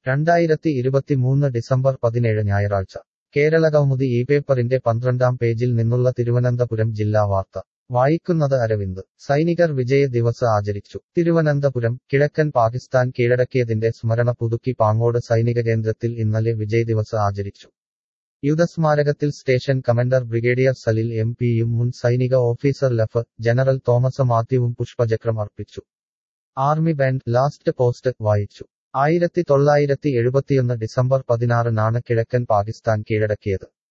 രണ്ടായിരത്തി ഇരുപത്തിമൂന്ന് ഡിസംബർ പതിനേഴ് ഞായറാഴ്ച കേരളകൗമുദി ഈ പേപ്പറിന്റെ പന്ത്രണ്ടാം പേജിൽ നിന്നുള്ള തിരുവനന്തപുരം ജില്ലാ വാർത്ത വായിക്കുന്നത് അരവിന്ദ് സൈനികർ വിജയ ദിവസ് ആചരിച്ചു തിരുവനന്തപുരം കിഴക്കൻ പാകിസ്ഥാൻ കീഴടക്കിയതിന്റെ സ്മരണ പുതുക്കി പാങ്ങോട് സൈനിക കേന്ദ്രത്തിൽ ഇന്നലെ വിജയ് ദിവസ് ആചരിച്ചു യുദ്ധസ്മാരകത്തിൽ station commander brigadier Salil M പിയും മുൻ സൈനിക ഓഫീസർ ലഫ് ജനറൽ തോമസ് മാത്യുവും പുഷ്പചക്രം അർപ്പിച്ചു ആർമി ബാൻഡ് ലാസ്റ്റ് പോസ്റ്റ് വായിച്ചു ആയിരത്തി തൊള്ളായിരത്തി എഴുപത്തിയൊന്ന് ഡിസംബർ പതിനാറിനാണ് കിഴക്കൻ പാകിസ്ഥാൻ കീഴടക്കിയത്